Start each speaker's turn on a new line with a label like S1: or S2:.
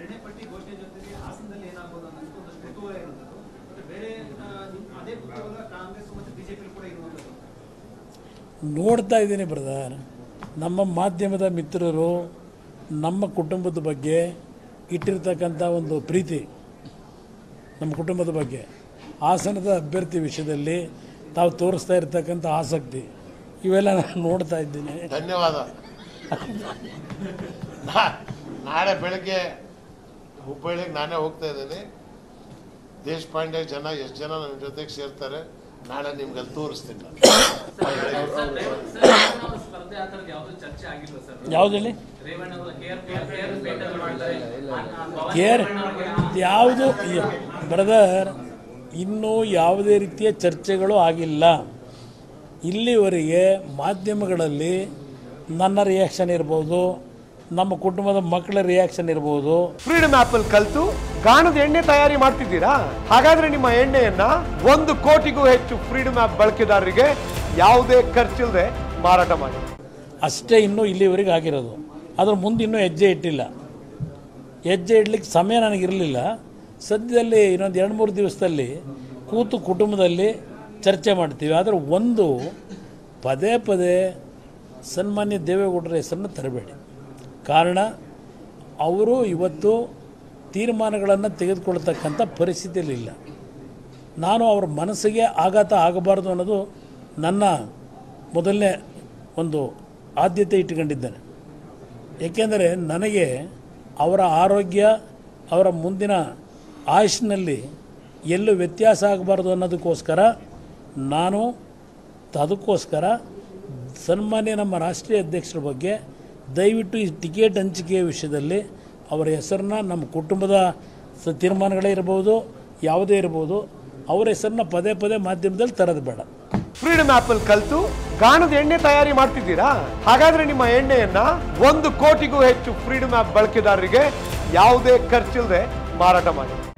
S1: ಎರಡನೇ ಪಟ್ಟಿ ಘೋಷಣೆ ಜೊತೆಗೆ ಹಾಸನದಲ್ಲಿ ಏನಾಗ್ಬೋದು ಅನ್ನೋದು ಒಂದಷ್ಟು ಕುತೂಹಲ ಇರುವಂಥದ್ದು ಮತ್ತೆ ಬೇರೆ ಆ, ನಿಮ್- ಅದೇ ಕುತೂಹಲ ಕಾಂಗ್ರೆಸ್ ಮತ್ತು ಬಿಜೆಪಿ ಕೂಡ ಇರುವಂಥದ್ದು
S2: ನೋಡ್ತಾ ಇದ್ದೀನಿ ಬ್ರದರ್ ನಮ್ಮ ಮಾಧ್ಯಮದ ಮಿತ್ರರು ನಮ್ಮ ಕುಟುಂಬದ ಬಗ್ಗೆ ಇಟ್ಟಿರ್ತಕ್ಕಂಥ ಒಂದು ಪ್ರೀತಿ ನಮ್ಮ ಕುಟುಂಬದ ಬಗ್ಗೆ ಹಾಸನದ ಅಭ್ಯರ್ಥಿ ವಿಷಯದಲ್ಲಿ ತಾವು ತೋರಿಸ್ತಾ ಇರ್ತಕ್ಕಂಥ ಆಸಕ್ತಿ ಇವೆಲ್ಲ ನಾನು ನೋಡ್ತಾ ಇದ್ದೀನಿ
S3: ಧನ್ಯವಾದ ನಾ- ನಾಳೆ ಬೆಳಗ್ಗೆ ಹುಬ್ಬಳ್ಳಿಗೆ ನಾನೇ ಹೋಗ್ತಾ ಇದ್ದೀನಿ ದೇಶಪಾಂಡೆ ಜನ ಎಷ್ಟು ಜನ ನನ್ನ ಜೊತೆಗೆ ಸೇರ್ತಾರೆ ನಾಳೆ ನಿಮ್ಗೆ ಅಲ್ಲಿ ತೋರಿಸ್ತೀನಿ ನಾನು.
S4: ಸ್ಪರ್ಧೆ ಆ ಥರದ್ದು ಯಾವ್ದು ಚರ್ಚೆ ಆಗಿಲ್ವಾ ಸರ್
S2: ಯಾವ್ದು ಹೇಳಿ
S4: ರೇವಣ್ಣ ಅವರು ಕೇರ್ ಕೇರ್ ಕೇರ್ ಪೇಟೆಯಲ್ಲಿ ಮಾಡ್ತಾರೆ ಆ- ಆ ಭವಾನಿ
S2: ಕೇರ್
S4: ರೇವಣ್ಣ ಅವ್ರಿಗೆ
S2: ಯಾವುದು ಬ್ರದರ್ ಇನ್ನೂ ಯಾವುದೇ ರೀತಿಯ ಚರ್ಚೆಗಳು ಆಗಿಲ್ಲ ಇಲ್ಲಿವರೆಗೆ ಮಾಧ್ಯಮಗಳಲ್ಲಿ ನನ್ನ ರಿಯಾಕ್ಷನ್ ಇರ್ಬೋದು ನಮ್ಮ ಕುಟುಂಬದ ಮಕ್ಕಳ ರಿಯಾಕ್ಷನ್ ಇರ್ಬೋದು
S5: ಫ್ರೀಡಮ್ ಆಪ್ ಅಲ್ಲಿ ಕಲ್ತು ಗಾಣದ ಎಣ್ಣೆ ತಯಾರಿ ಮಾಡ್ತಿದ್ದೀರಾ ಹಾಗಾದ್ರೆ ನಿಮ್ಮ ಎಣ್ಣೆಯನ್ನ ಒಂದು ಕೋಟಿಗೂ ಹೆಚ್ಚು ಫ್ರೀಡಮ್ ಆಪ್ ಬಳಕೆದಾರರಿಗೆ ಯಾವುದೇ ಖರ್ಚಿಲ್ಲದೆ ಮಾರಾಟ ಮಾಡಿ
S2: ಅಷ್ಟೇ ಇನ್ನೂ ಇಲ್ಲಿವರೆಗೆ ಆಗಿರೋದು ಅದ್ರ ಮುಂದೆ ಇನ್ನೂ ಹೆಜ್ಜೆ ಇಟ್ಟಿಲ್ಲ ಹೆಜ್ಜೆ ಇಡ್ಲಿಕ್ಕೆ ಸಮಯ ನನಗಿರಲಿಲ್ಲ ಸದ್ಯದಲ್ಲಿ ಇನ್ನೊಂದು ಎರಡು ಮೂರು ದಿವಸದಲ್ಲಿ ಕೂತು ಕುಟುಂಬದಲ್ಲಿ ಚರ್ಚೆ ಮಾಡ್ತೀವಿ ಆದರೆ ಒಂದು ಪದೇ ಪದೇ ಸನ್ಮಾನ್ಯ ದೇವೇಗೌಡರ ಹೆಸರನ್ನು ತರಬೇಡಿ ಕಾರಣ ಅವರು ಇವತ್ತು ತೀರ್ಮಾನಗಳನ್ನು ತೆಗೆದುಕೊಳ್ತಕ್ಕಂಥ ಪರಿಸ್ಥಿತಿಯಲ್ಲಿ ಇಲ್ಲ ನಾನು ಅವ್ರ ಮನಸ್ಸಿಗೆ ಆಘಾತ ಆಗಬಾರ್ದು ಅನ್ನೋದು ನನ್ನ ಮೊದಲನೇ ಒಂದು ಆದ್ಯತೆ ಇಟ್ಟುಕೊಂಡಿದ್ದೇನೆ ಏಕೆಂದರೆ ನನಗೆ ಅವರ ಆರೋಗ್ಯ ಅವರ ಮುಂದಿನ ಆಯುಷ್ನಲ್ಲಿ ಎಲ್ಲೂ ವ್ಯತ್ಯಾಸ ಆಗಬಾರ್ದು ಅನ್ನೋದಕ್ಕೋಸ್ಕರ ನಾನು ಅದಕ್ಕೋಸ್ಕರ ಸನ್ಮಾನ್ಯ ನಮ್ಮ ರಾಷ್ಟ್ರೀಯ ಅಧ್ಯಕ್ಷರ ಬಗ್ಗೆ ದಯವಿಟ್ಟು ಈ ಟಿಕೆಟ್ ಹಂಚಿಕೆಯ ವಿಷಯದಲ್ಲಿ ಅವರ ಹೆಸರನ್ನ ನಮ್ಮ ಕುಟುಂಬದ ಸ- ತೀರ್ಮಾನಗಳೇ ಇರ್ಬೋದು ಯಾವುದೇ ಇರ್ಬೋದು ಅವರ ಹೆಸರನ್ನ ಪದೇ ಪದೇ ಮಾಧ್ಯಮದಲ್ಲಿ ತರೋದು ಬೇಡ
S5: ಫ್ರೀಡಮ್ ಆಪ್ ಅಲ್ಲಿ ಕಲ್ತು ಗಾಣದ ಎಣ್ಣೆ ತಯಾರಿ ಮಾಡ್ತಿದ್ದೀರಾ ಹಾಗಾದ್ರೆ ನಿಮ್ಮ ಎಣ್ಣೆಯನ್ನ ಒಂದು ಕೋಟಿಗೂ ಹೆಚ್ಚು ಫ್ರೀಡಮ್ ಆಪ್ ಬಳಕೆದಾರರಿಗೆ ಯಾವುದೇ ಖರ್ಚಿಲ್ಲದೆ ಮಾರಾಟ ಮಾಡಿ